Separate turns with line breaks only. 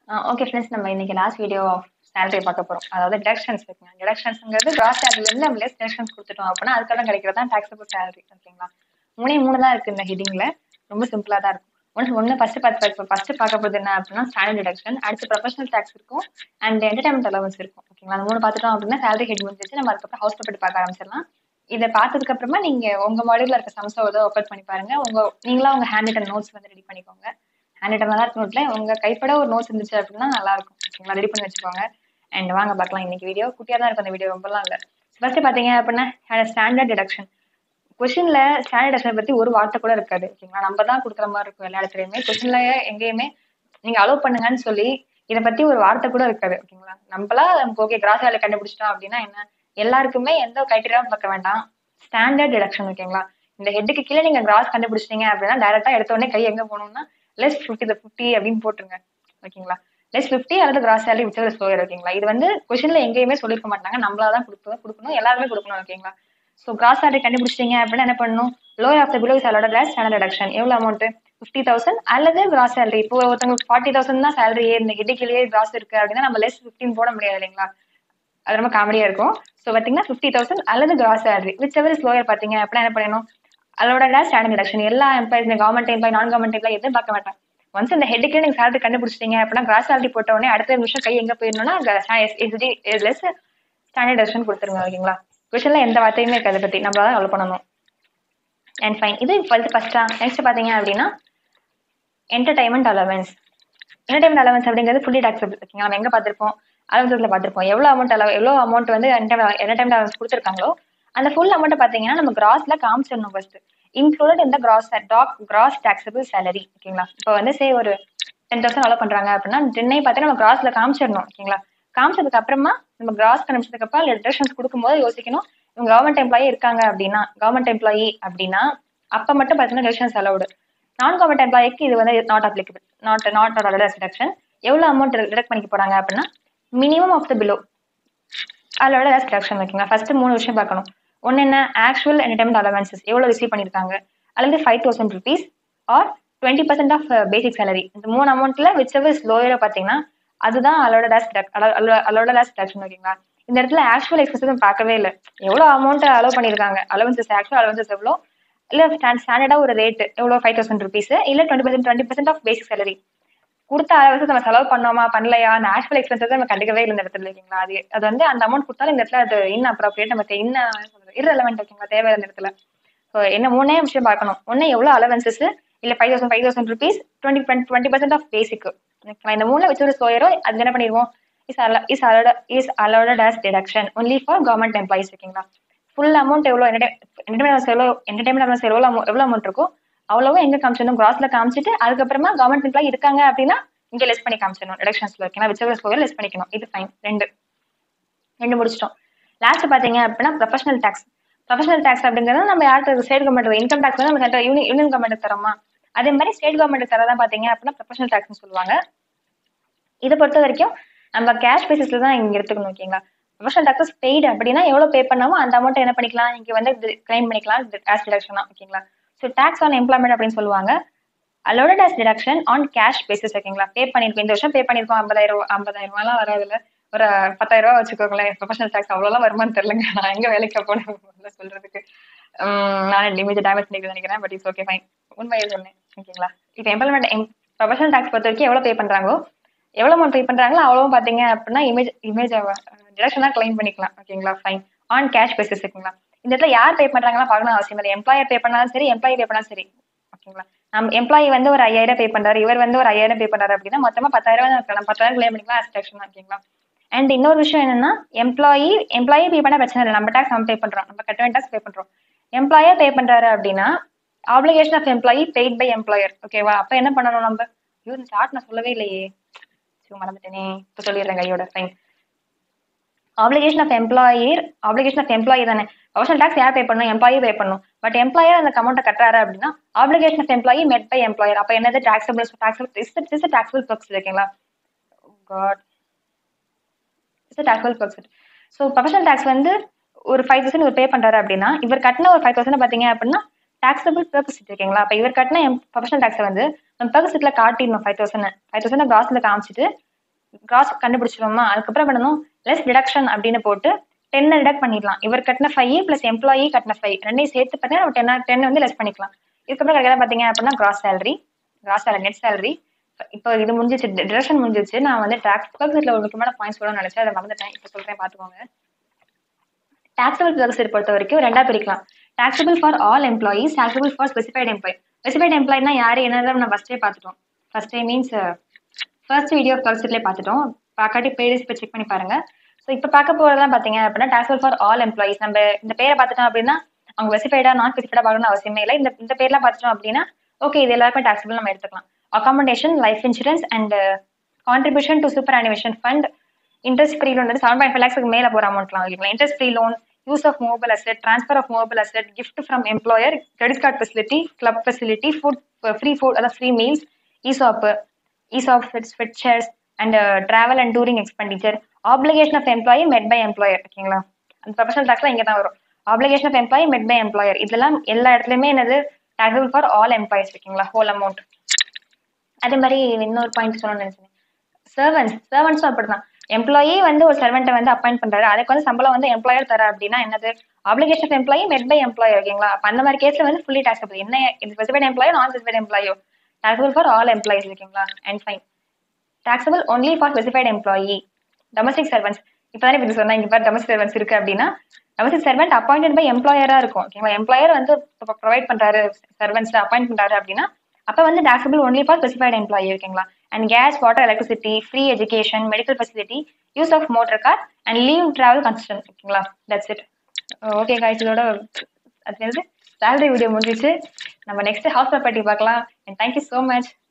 okay friends நம்ம இன்னைக்கு last video salary பார்க்க போறோம் அதாவது டிடக்ஷன்ஸ் இருக்குங்க டிடக்ஷன்ஸ்ங்கிறது கிராஸ் சேலரிலேருந்து நம்ம லெஸ் டிடக்ஷன்ஸ் கொடுத்துட்டோம் அப்படின்னா அதுக்கப்புறம் கிடைக்கிறது தான் டாக்ஸபிள் சேலரி ஓகேங்களா மூணே மூணு தான் இருக்கு இந்த ஹெட்டிங்ல ரொம்ப சிம்பிளா தான் இருக்கும் ஒன்று ஒன்று ஃபர்ஸ்ட் பார்த்து ஃபர்ஸ்ட் பார்க்க போகிறது என்ன அப்படின்னா ஸ்டாண்டர்ட் டிடக்ஷன் அடுத்து ப்ரொஃபஷனல் டேக்ஸ் இருக்கும் அண்ட் என்டர்டைன்மெண்ட் அலவன்ஸ் இருக்கும் ஓகேங்களா அந்த மூணு பார்த்துட்டோம் அப்படின்னா சேலரி ஹெட் முடிஞ்சிச்சு நம்ம அதுக்கப்புறம் ஹவுஸ் ப்ராப்பர்ட்டி பார்க்க ஆரம்பிச்சிடலாம் இதை பார்த்ததுக்கு அப்புறமா நீங்க உங்க மாடியூல்ல இருக்க சம்ஸை ஏதோ ஓப்பன் பண்ணி பாருங்க உங்க நீங்களா உங்க ஹேண்ட் ரிட்டன் நோட்ஸ் வந்து ரெடி பண்ணிக்கோங்க ஹேண்ட் ரிட்டன் நல்லா நோட்ல உங்க கைப்பட ஒரு நோட்ஸ் இருந்துச்சு அப்படின்னா நல்லா இருக்கும் ஓகேங்களா ரெடி பண்ணி வச்சுக்கோங்க அண்ட் வாங்க பார்க்கலாம் இன்னைக்கு வீடியோ குட்டியா தான் இருக்கும் அந்த வீடியோ ரொம்பலாம் இல்லை ஃபர்ஸ்ட் பாத்தீங்க அப்படின்னா ஸ்டாண்டர்ட் டிடக்ஷன் கொஸ்டின்ல ஸ்டாண்டர்ட் டிடக்ஷன் பத்தி ஒரு வார்த்தை கூட இருக்காது ஓகேங்களா நம்ம தான் கொடுக்குற மாதிரி இருக்கும் எல்லா இடத்துலயுமே கொஸ்டின்ல எங்கேயுமே நீங்க அலோவ் பண்ணுங்கன்னு சொல்லி இதை பத்தி ஒரு வார்த்தை கூட இருக்காது ஓகேங்களா நம்மளா நமக்கு ஓகே கிராஸ் வேலை கண்டுபிடிச்சிட்டோம் அப்படின்னா என்ன எல்லாருக்குமே எந்த கிரைட்டீரியாவும் பார்க்க வேண்டாம் ஸ்டாண்டர்ட் டிடக்ஷன் ஓகேங்களா இந்த ஹெட்டுக்கு கீழே நீங்க கிராஸ் கண்டுபிடிச்சிட்டீங்க அப்படின்னா டேரக்டா எடுத்த உடனே கை எங்க போகணும்னா லெஸ் ஃபிஃப்டி ஃபிஃப்டி அப்படின்னு போட்டுருங்க ஓகேங்களா லெஸ் ஃபிஃப்டி அல்லது கிராஸ் சேலரி விச் ஸ்லோயர் ஓகேங்களா இது வந்து கொஸ்டின்ல எங்கேயுமே சொல்லிருக்க மாட்டாங்க நம்மளா தான் கொடுக்கணும் கொடுக்கணும் எல்லாருமே கொடுக்கணும் ஓகேங்களா ஸோ கிராஸ் சேலரி கண்டுபிடிச்சிட்டீங்க அப்படின்னா என்ன பண்ணணும் லோயர் ஆஃப் த பிலோ சேலோட கிளாஸ் ஸ்டாண்டர்ட் டிடக்ஷன் எவ்வளோ அமௌண்ட் ஃபிஃப்டி தௌசண்ட் அல்லது கிராஸ் சேலரி இப்போ ஒருத்தவங்களுக்கு ஃபார்ட்டி தௌசண்ட் தான் சேலரி இந்த ஹெட்டுக்கிலேயே கிராஸ் இருக்கு அப்படின்னா நம்ம லெஸ் ஃபிஃப்டின் போட முடியாது இல்லைங்களா அது ரொம்ப காமெடியா இருக்கும் ஸோ பார்த்தீங்கன்னா ஃபிஃப்டி தௌசண்ட் அல்லது gross salary whichever slower பார்த்தீங்க அப்படின்னா என்ன பண்ணணும் அதோட ஸ்டாண்டர்ட் டிடக்ஷன் எல்லா employees government employee non government employee எதுவும் பார்க்க மாட்டேன் ஒன்ஸ் இந்த ஹெட்டுக்கு நீங்க சேலரி கண்டுபிடிச்சிட்டீங்க அப்படின்னா கிராஸ் சேலரி போட்ட உடனே அடுத்த நிமிஷம் கை எங்க போயிடணும்னா லெஸ் ஸ்டாண்டர்ட் டிடக்ஷன் கொடுத்துருங்க ஓகேங்களா கொஷன்ல எந்த வார்த்தையுமே இருக்கு அதை பத்தி நம்ம தான் அவ்வளோ பண்ணணும் அண்ட் ஃபைன் இது ஃபர்ஸ்ட் ஃபர்ஸ்டா நெக்ஸ்ட் பாத்தீங்க அப்படின்னா என்டர்டைன்மெண்ட் அலவன்ஸ் என்டர்டைன்மெண்ட் அலவன்ஸ் அப்படிங்கிறது ஃபுல்லி டாக்ஸபிள் ஓகேங்களா நம்ம எங்க பார்த்திருப்போம் அலவன்ஸில் பார்த்திருப்போம் எவ்வளோ அமௌண்ட் அளவு எவ்வளோ அமௌண்ட் வந்து என்டர்டைன்மெண்ட் அலவன்ஸ் கொடுத்துருக்காங்களோ அந்த ஃபுல் அமௌண்ட் பாத்தீங்கன்னா நம்ம கிராஸ்ல காமிச்சிடணும் ஃபர்ஸ்ட் இன்க்ளூடட் இந்த gross tax gross taxable salary ஓகேங்களா இப்போ வந்து சே ஒரு டென் தௌசண்ட் அலோ பண்றாங்க அப்படின்னா டென்னை பார்த்து நம்ம கிராஸ்ல காமிச்சிடணும் ஓகேங்களா காமிச்சதுக்கு அப்புறமா நம்ம கிராஸ் கண்டுபிடிச்சதுக்கு அப்புறம் ரிடக்ஷன்ஸ் கொடுக்கும்போது யோசிக்கணும் இவங்க கவர்மெண்ட் எம்ப்ளாயி இருக்காங்க அப்படின்னா கவர்மெண்ட் எம்ப்ளாயி அப்படின்னா அப்ப மட்டும் பார்த்தீங்கன்னா டிடக்ஷன்ஸ் அலௌடு நான் கவர்மெண்ட் எம்ப்ளாய்க்கு இது வந்து not applicable not not deduction எவ்வளோ அமௌண்ட் டிடக்ட் பண்ணிக்க போறாங்க அப்படின்னா மினிமம் ஆஃப் த பிலோ அதோட லெஸ் டிடக்ஷன் ஓகேங்களா ஃபர்ஸ்ட் மூணு விஷயம் பார்க்கணும் ஒன்று என்ன ஆக்சுவல் என்டர்டைன்மெண்ட் அலவன்சஸ் எவ்வளோ ரிசீவ் பண்ணியிருக்காங்க அல்லது five thousand rupees or twenty percent of basic salary இந்த மூணு அமௌண்ட்ல விச் எவர் லோயரை பார்த்தீங்கன்னா அதுதான் allowed as allowed as deduction ஓகேங்களா இந்த இடத்துல ஆக்சுவல் எக்ஸ்பென்சஸ் பார்க்கவே இல்லை எவ்வளோ அமௌண்ட் அலோவ் பண்ணியிருக்காங்க அலவன்சஸ் ஆக்சுவல் அலவன்சஸ் எவ்வளோ இல்லை ஸ்டாண்டர்டாக ஒரு ரேட் எவ்வளோ ஃபைவ் தௌசண்ட் ருபீஸ் இல்லை twenty percent twenty percent of basic salary கொடுத்த அளவுக்கு நம்ம செலவு பண்ணோமா பண்ணலையா அந்த ஆக்சுவல் எக்ஸ்பென்சஸ் நம்ம கண்டுக்கவே இல்லை இந்த இடத்துல இல்லைங்களா அது அது வந்து அந்த அமௌண்ட் கொடுத்தாலும் இந்த இடத்துல அது இன்னும் அப்ரோப்ரியேட் நமக்கு இன்னும் இரலவெண்ட் ஓகேங்களா தேவை இந்த இடத்துல ஸோ என்ன மூணே விஷயம் பார்க்கணும் ஒன்று எவ்வளோ அலவன்சஸ் இல்லை five thousand five thousand rupees twenty twenty percent of basic ஓகேங்களா இந்த மூணு வச்சு ஒரு ஸ்லோயரோ அது என்ன பண்ணிடுவோம் இஸ் அல is allowed is allowed as deduction only for government employees ஓகேங்களா ஃபுல் அமௌண்ட் எவ்வளோ என்டர்டைன்மெண்ட் எவ்வளோ என்டர்டைன்மெண்ட் எவ்வளோ எவ்வளோ அமௌண்ட் இருக்கோ அவ்வளோவும் எங்க காமிச்சிடணும் கிராஸ்ல காமிச்சிட்டு அதுக்கப்புறமா கவர்மெண்ட் எம்ப்ளாய் இருக்காங்க அப்படின்னா இங்க லெஸ் பண்ணி காமிச்சிடணும் டிடக்ஷன்ஸ்ல ஓகேனா விச்சவர் ஸ்லோயர் லெஸ் பண்ணிக்கணும் இது ஃபைன் ரெண்டு ரெண்டு முடிச்சிட்டோம் லாஸ்ட் பாத்தீங்க அப்படின்னா ப்ரொஃபஷனல் டேக்ஸ் ப்ரொஃபஷனல் டேக்ஸ் அப்படிங்கிறது நம்ம யாருக்கு ஸ்டேட் கவர்மெண்ட் இன்கம் டேக்ஸ் வந்து நம்ம சென்ட்ரல் யூனியன் யூனியன் கவர்மெண்ட் தரோமா அதே மாதிரி ஸ்டேட் கவர்மெண்ட் தரதான் பாத்தீங்க அப்படின்னா ப்ரொஃபஷனல் டேக்ஸ்னு சொல்லுவாங்க இதை பொறுத்த வரைக்கும் நம்ம கேஷ் பேசிஸ்ல தான் இங்க எடுத்துக்கணும் ஓகேங்களா ப்ரொஃபஷனல் டாக்ஸஸ் பெய்டு அப்படின்னா எவ்வளவு பே பண்ணாமோ அந்த அமௌண்ட் என்ன பண்ணிக்கலாம் இங்க வந்து கிளைம் பண்ணிக்கலாம் கேஷ் டிடக்ஷனா ஓகேங்களா ஸோ டேக்ஸ் ஆன் எம்ப்ளாய்மெண்ட் அப்படின்னு சொல்லுவாங்க allowed as deduction on cash basis ஓகேங்களா பே பண்ணிருக்கோம் இந்த வருஷம் பே பண்ணிருக்கோம் ஐம்பதாயிரம் ரூபா ஐம்பதாயிரம் ரூபாய்லாம் வராதுல ஒரு பத்தாயிரம் ரூபா வச்சுக்கோங்களேன் ப்ரொஃபஷனல் டேக்ஸ் அவ்வளோலாம் வருமானு தெரியலங்க நான் எங்க வேலைக்கு போனேன் சொல்றதுக்கு நான் லிமிட் டேமேஜ் பண்ணிக்க நினைக்கிறேன் பட் இட்ஸ் ஓகே ஃபைன் உண்மையை சொன்னேன் ஓகேங்களா இப்போ எம்ப்ளாய்மெண்ட் ப்ரொஃபஷனல் டேக்ஸ் பொறுத்த வரைக்கும் எவ்வளோ பே பண்றாங்களோ எவ்வளோ அமௌண்ட் பே பண்றாங்களோ அவ்வளோ பாத்தீங்க அப்படின்னா இமேஜ் இமேஜ் டிடக்ஷனாக கிளைம் பண்ணிக்கலாம் ஓகேங்களா ஃபைன் ஆன் கேஷ் பேசிஸ் ஓகேங்களா இந்த இடத்துல யார் பே பண்றாங்களா பார்க்கணும் அவசியம் இல்லை எம்ப்ளாயர் பே பண்ணாலும் சரி எம்ப்ளாயி பே பண்ணாலும் சரி ஓகேங்களா நம்ம எம்ப்ளாயி வந்து ஒரு ஐயாயிரம் பே பண்றாரு இவர் வந்து ஒரு ஐயாயிரம் பே பண்றாரு அப்படின்னா மொத்தமா பத்தாயிரம் இருக்கலாம் பத்தாயிரம் கிளைம் பண்ணிக்கலாம் டிடக்ஷன் ஓகேங்களா அண்ட் இன்னொரு விஷயம் என்னன்னா எம்ப்ளாயி எம்ப்ளாயி பே பண்ண பிரச்சனை இல்லை நம்ம டேக்ஸ் நம்ம பே பண்றோம் நம்ம கட்ட வேண்டிய டேக்ஸ் பே பண்றோம் எம்ப்ளாயர் பே பண்றாரு அப்படின்னா application of employee paid by employer ஓகேவா அப்ப என்ன பண்ணணும் நம்ம ஐயோ இந்த ஸ்டார்ட் நான் சொல்லவே இல்லையே சரி மறந்துட்டேனே இப்போ சொல்லிடுறேன் கையோட fine application of employer application of employee தானே ப்ரொஃபஷனல் டேக்ஸ் யார் பே பண்ணணும் எம்ப்ளாயி பே பண்ணணும் பட் எம்ப்ளாயர் அந்த அமௌண்ட்டை கட்டுறாரு அப்படின்னா application of employee met by employer அப்போ என்னது taxable taxable is is taxable perks ஓகேங்களா காட் is taxable perks so professional tax வந்து ஒரு ஃபைவ் தௌசண்ட் இவர் பே பண்றாரு அப்படின்னா இவர் கட்டின ஒரு ஃபைவ் தௌசண்ட் பார்த்தீங்க அப்படின்னா டாக்ஸபிள் பர்க்ஸ் ஓகேங்களா அப்போ இவர் கட்டின ப்ரொஃபஷனல் டேக்ஸை வந்து நம்ம பர்க்ஸிட்ல காட்டிடணும் ஃபைவ் தௌசண்ட் ஃபைவ் தௌசண்ட் கிராஸ்ல காமிச்சிட்டு கிராஸ் கண்டுபிடிச்சிருவோமா அதுக்கப்புறம் பண்ணணும் லெஸ் டிடக்ஷன் அப்படின்னு போட்டு டென்னை டிடக்ட் பண்ணிடலாம் இவர் கட்டின ஃபைவ் ப்ளஸ் எம்ப்ளாயி கட்டின ஃபைவ் ரெண்டையும் சேர்த்து பார்த்தீங்கன்னா நம்ம டென் டென் வந்து லெஸ் பண்ணிக்கலாம் இதுக்கப்புறம் கிடைக்கிறத பார்த்தீங்க அப்படின்னா gross salary gross salary net salary இப்போ இது முடிஞ்சிச்சு டிடக்ஷன் முடிஞ்சிச்சு நான் வந்து டாக்ஸ் பக்கத்தில் ஒரு முக்கியமான பாயிண்ட்ஸ் சொல்லணும்னு நினச்சேன் அதை மறந்துட்டேன் இப்போ சொல்கிறேன் பார்த்துக்கோங்க டாக்ஸபிள் டெபாசிட் பொறுத்த வரைக்கும் ரெண்டா பிரிக்கலாம் taxable for all employees taxable for specified employee specified எம்ப்ளாய்னா யார் என்னதை நம்ம ஃபஸ்ட்டே பார்த்துட்டோம் ஃபர்ஸ்டே மீன்ஸ் ஃபர்ஸ்ட் வீடியோ கல்சர்லேயே பார்த்துட்டோம் பார்க்காட்டி பேரஸ் இப்போ செக் பண்ணி பாருங்க ஸோ இப்போ பார்க்க போகிறதெல்லாம் பார்த்தீங்க அப்படின்னா டாக்ஸபிள் ஃபார் ஆல் எம்ப்ளாயீஸ் நம்ம இந்த பேரை பார்த்துட்டோம் அப்படின்னா அவங்க ஸ்பெசிஃபைடா நான் ஸ்பெசிஃபைடா பார்க்கணும்னு அவசியமே இல்லை இந்த இந்த பேர்லாம் பார்த்துட்டோம் அப்படின்னா ஓகே இது எல்லாருமே டாக்ஸபிள் நம்ம எடுத்துக்கலாம் accommodation life insurance and contribution to superannuation fund interest free loan வந்து செவன் பாயிண்ட் ஃபைவ் லேக்ஸ்க்கு மேலே போகிற அமௌண்ட்லாம் ஓகேங்களா interest free loan use of mobile asset transfer of mobile asset gift from employer credit card facility club facility food free food அதாவது free meals ESOP ESOP sweat shares and travel and touring expenditure application of employee met by employer ஓகேங்களா அந்த professional டாக்ஸ்லாம் இங்கே தான் வரும் application of employee met by employer இதெல்லாம் எல்லா இடத்துலையுமே என்னது டாக்ஸபிள் ஃபார் ஆல் எம்ப்ளாயிஸ் ஓகேங்களா ஹோல் அமௌண்ட் அதே மாதிரி இன்னொரு பாயிண்ட் சொல்லணும்னு நினைச்சேன் சர்வன்ஸ் சர்வன்ஸும் அப்படிதான் எம்ப்ளாயி வந்து ஒரு சர்வெண்ட்டை வந்து அப்பாயிண்ட் பண்றாரு அதுக்கு வந்து சம்பளம் வந்து எம்ப்ளாயர் தர அப்படின்னா என்னது application of employee met by employer ஓகேங்களா அப்ப அந்த மாதிரி கேஸ்ல வந்து ஃபுல்லி டாக்ஸபிள் என்ன இது ஸ்பெசிஃபைட் எம்ப்ளாயோ நான் ஸ்பெசிஃபைட் எம்ப்ளாயோ டாக்ஸபிள் ஃபார் ஆல் எம்ப்ளாயிஸ் ஓகேங்களா and fine taxable only for specified employee domestic servants இப்போ தானே இப்படி சொன்னா இங்க பாரு டொமஸ்டிக் சர்வன்ஸ் இருக்கு அப்படின்னா டொமஸ்டிக் சர்வெண்ட் அப்பாயிண்டட் பை எம்ப்ளாயரா இருக்கும் ஓகேங்களா எம்ப்ளாயர் வந்து ப்ரொவைட் பண்றாரு சர்வன்ஸ் அப்பாயிண்ட் பண்றாரு அப்படின்னா அப்போ வந்து taxable only for specified employee ஓகேங்களா and gas water electricity free education medical facility use of motor car and leave travel concession ஓகேங்களா தட்ஸ் இட் ஓகே காய்ஸ் இதோட அது வந்து சேலரி வீடியோ முடிஞ்சிச்சு நம்ம நெக்ஸ்ட் ஹவுஸ் ப்ராப்பர்ட்டி பார்க்கலாம் அண்ட் தேங்க்யூ ஸோ மச்